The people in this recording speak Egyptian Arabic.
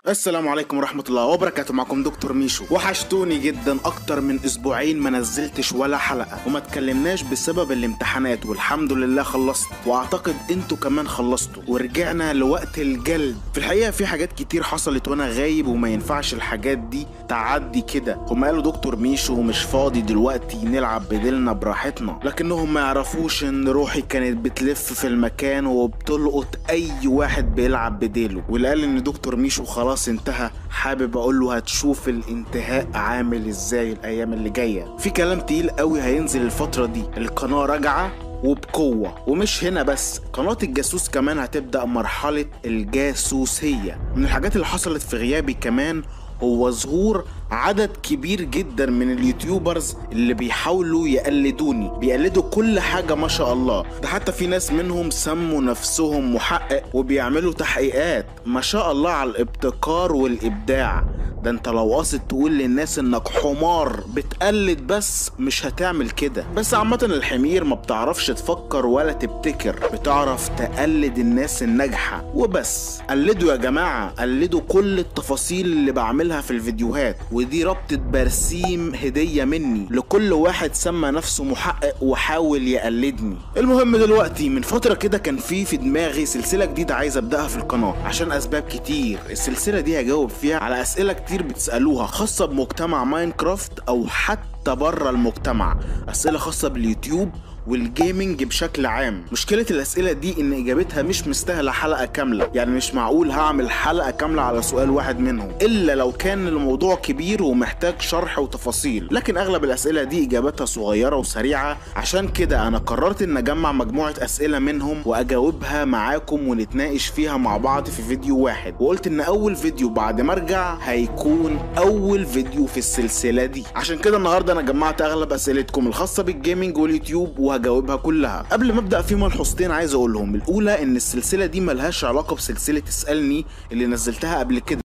السلام عليكم ورحمة الله وبركاته معكم دكتور ميشو وحشتوني جدا اكتر من اسبوعين ما نزلتش ولا حلقة وما اتكلمناش بسبب الامتحانات والحمد لله خلصت واعتقد انتوا كمان خلصتوا ورجعنا لوقت الجلد في الحقيقة في حاجات كتير حصلت وانا غايب وما ينفعش الحاجات دي تعدي كده هم قالوا دكتور ميشو مش فاضي دلوقتي نلعب بديلنا براحتنا لكنهم ما يعرفوش ان روحي كانت بتلف في المكان وبتلقط اي واحد بيلعب بديله واللي قال ان دكتور ميشو خلاص انتهى حابب اقول له هتشوف الانتهاء عامل ازاي الايام اللي جايه في كلام تقيل قوي هينزل الفتره دي القناه راجعه وبقوة ومش هنا بس قناة الجاسوس كمان هتبدأ مرحلة الجاسوسية من الحاجات اللي حصلت في غيابي كمان هو ظهور عدد كبير جدا من اليوتيوبرز اللي بيحاولوا يقلدوني بيقلدوا كل حاجة ما شاء الله ده حتى في ناس منهم سموا نفسهم محقق وبيعملوا تحقيقات ما شاء الله على الابتكار والإبداع ده انت لو قاصد تقول للناس انك حمار بتقلد بس مش هتعمل كده بس عامة الحمير ما بتعرفش تفكر ولا تبتكر بتعرف تقلد الناس الناجحة وبس قلدوا يا جماعة قلدوا كل التفاصيل اللي بعملها في الفيديوهات ودي ربطة برسيم هدية مني لكل واحد سمى نفسه محقق وحاول يقلدني المهم دلوقتي من فترة كده كان في في دماغي سلسلة جديدة عايز ابدأها في القناة عشان اسباب كتير السلسلة دي هجاوب فيها على اسئلة كتير بتسألوها خاصة بمجتمع ماينكرافت او حتى بره المجتمع اسئلة خاصة باليوتيوب والجيمنج بشكل عام مشكلة الأسئلة دي إن إجابتها مش مستاهلة حلقة كاملة يعني مش معقول هعمل حلقة كاملة على سؤال واحد منهم إلا لو كان الموضوع كبير ومحتاج شرح وتفاصيل لكن أغلب الأسئلة دي إجابتها صغيرة وسريعة عشان كده أنا قررت إن أجمع مجموعة أسئلة منهم وأجاوبها معاكم ونتناقش فيها مع بعض في فيديو واحد وقلت إن أول فيديو بعد ما أرجع هيكون أول فيديو في السلسلة دي عشان كده النهاردة أنا جمعت أغلب أسئلتكم الخاصة بالجيمنج واليوتيوب وهجاوبها كلها قبل ما ابدا في ملحوظتين عايز اقولهم الاولى ان السلسله دي ملهاش علاقه بسلسله اسالني اللي نزلتها قبل كده